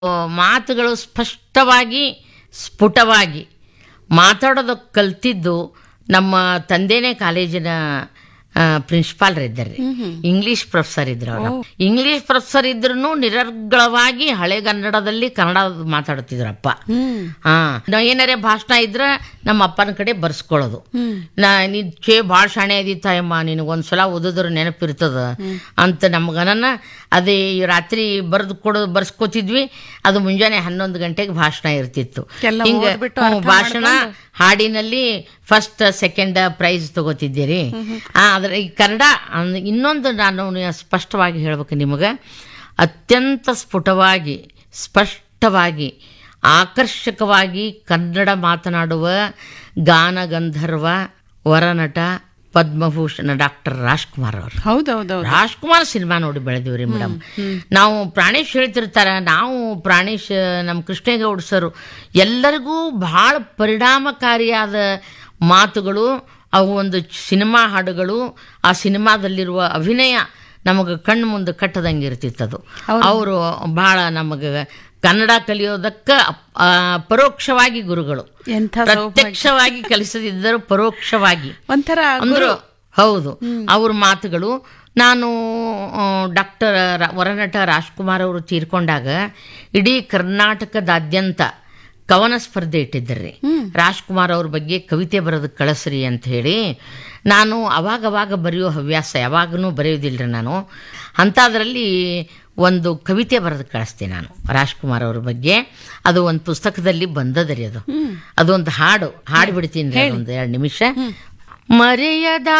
ಮಾತುಗಳು ಸ್ಪಷ್ಟವಾಗಿ ಸ್ಫುಟವಾಗಿ ಮಾತಾಡೋದಕ್ಕೆ ಕಲ್ತಿದ್ದು ನಮ್ಮ ತಂದೆನೇ ಕಾಲೇಜಿನ ಪ್ರಿನ್ಸಿಪಾಲ್ರಿದ್ದಾರೆ ಇಂಗ್ಲಿಷ್ ಪ್ರೊಫೆಸರ್ ಇದ್ರು ಅವರು ಇಂಗ್ಲಿಷ್ ಪ್ರೊಫೆಸರ್ ಇದ್ರು ನಿರರ್ಗಳವಾಗಿ ಹಳೆಗನ್ನಡದಲ್ಲಿ ಕನ್ನಡ ಮಾತಾಡ್ತಿದ್ರಪ್ಪ ಹಾ ನಾವ್ ಏನಾರೇ ಭಾಷಣ ಇದ್ರ ನಮ್ಮ ಅಪ್ಪನ ಕಡೆ ಬರ್ಸ್ಕೊಳ್ಳೋದು ನಾ ನೀ ಚೇ ಭಾಳ ಶಾಣೆ ಅದಿತ್ತಾಯಮ್ಮ ನಿನಗೊಂದ್ಸಲ ಓದಿದ್ರೆ ನೆನಪಿರ್ತದ ಅಂತ ನಮ್ಗನ ಅದೇ ಈ ರಾತ್ರಿ ಬರೆದು ಕೊಡೋದು ಬರ್ಸ್ಕೊತಿದ್ವಿ ಅದು ಮುಂಜಾನೆ ಹನ್ನೊಂದು ಗಂಟೆಗೆ ಭಾಷಣ ಇರ್ತಿತ್ತು ಎಲ್ಲ ಹಿಂಗ ಓದ್ಬಿಟ್ಟು ಹ್ಮ್, ಅರ್ಥ ಭಾಷಣ ಹಾಡಿನಲ್ಲಿ ಫಸ್ಟ್ ಸೆಕೆಂಡ್ ಪ್ರೈಸ್ ತಗೋತಿದ್ದೀರಿ ಆ, ಆದ್ರೆ ಈ ಕನ್ನಡ ಅಂದ್- ಇನ್ನೊಂದು ನಾನು ಸ್ಪಷ್ಟವಾಗಿ ಹೇಳ್ಬೇಕು ನಿಮಗೆ ಅತ್ಯಂತ ಸ್ಫುಟವಾಗಿ ಸ್ಪಷ್ಟವಾಗಿ ಆಕರ್ಷಕವಾಗಿ ಕನ್ನಡ ಮಾತನಾಡುವ ಗಾನಗಂಧರ್ವ ವರನಟ ಪದ್ಮಭೂಷಣ ಡಾಕ್ಟರ್ ರಾಜ್ಕುಮಾರ್ ಅವರು ಹೌದೌದೌದು ರಾಜ್ಕುಮಾರ್ ಸಿನಿಮಾ ನೋಡಿ ಬೆಳೆದಿವ್ರಿ ಮೇಡಮ್ ನಾವು ಪ್ರಾಣೇಶ್ ಹೇಳ್ತಿರ್ತಾರ ನಾವು ಪ್ರಾಣೇಶ್ ನಮ್ಮ ಕೃಷ್ಣೇಗೌಡ ಸರ್ ಎಲ್ಲರಿಗೂ ಬಹಳ ಪರಿಣಾಮಕಾರಿಯಾದ ಮಾತುಗಳು ಅವು ಒಂದು ಸಿನಿಮಾ ಹಾಡುಗಳು ಆ ಸಿನಿಮಾದಲ್ಲಿರುವ ಅಭಿನಯ ನಮಗೆ ಕಣ್ಣು ಮುಂದೆ ಕಟ್ಟದಂಗೆ ಇರ್ತಿತ್ತದು ಅವರು ಬಹಳ ನಮಗೆ ಕನ್ನಡ ಕಲಿಯೋದಕ್ಕ ಆ, ಪರೋಕ್ಷವಾಗಿ ಗುರುಗಳು ಎಂಥ ಪ್ರತ್ಯಕ್ಷವಾಗಿ ಕಲಿಸದಿದ್ದರು ಪರೋಕ್ಷವಾಗಿ ಒಂಥರ ಅಂದ್ರು ಹೌದು ಅವ್ರ ಮಾತುಗಳು ನಾನು ಡಾಕ್ಟರ್ ವರನಟ ರಾಜ್ಕುಮಾರ್ ಅವರು ತೀರ್ಕೊಂಡಾಗ ಇಡೀ ಕರ್ನಾಟಕದಾದ್ಯಂತ ಕವನ ಸ್ಪರ್ಧೆ ಇಟ್ಟಿದ್ದರ್ರಿ ರಾಜ್ಕುಮಾರ್ ಅವ್ರ ಬಗ್ಗೆ ಕವಿತೆ ಬರೆದು ಕಳಿಸ್ರಿ ಅಂತ ಹೇಳಿ ನಾನು ಅವಾಗ ಅವಾಗ ಬರೆಯೋ ಹವ್ಯಾಸ ಯಾವಾಗಲೂ ಬರೆಯೋದಿಲ್ರಿ ನಾನು ಅಂಥದ್ರಲ್ಲಿ ಒಂದು ಕವಿತೆ ಬರೆದು ಕಳಿಸ್ತೀನಿ ನಾನು ರಾಜ್ಕುಮಾರ್ ಅವ್ರ ಬಗ್ಗೆ ಅದು ಒಂದು ಪುಸ್ತಕದಲ್ಲಿ ಬಂದದರಿ ಅದು ಅದೊಂದು ಹಾಡು ಹಾಡು ಬಿಡ್ತೀನಿ ರೀ ಒಂದು ಎರಡು ನಿಮಿಷ ಮರೆಯದ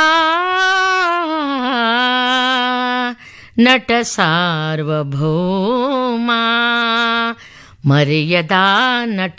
ನಟ ಸಾರ್ವಭೌಮ ಮರೆಯದ ನಟ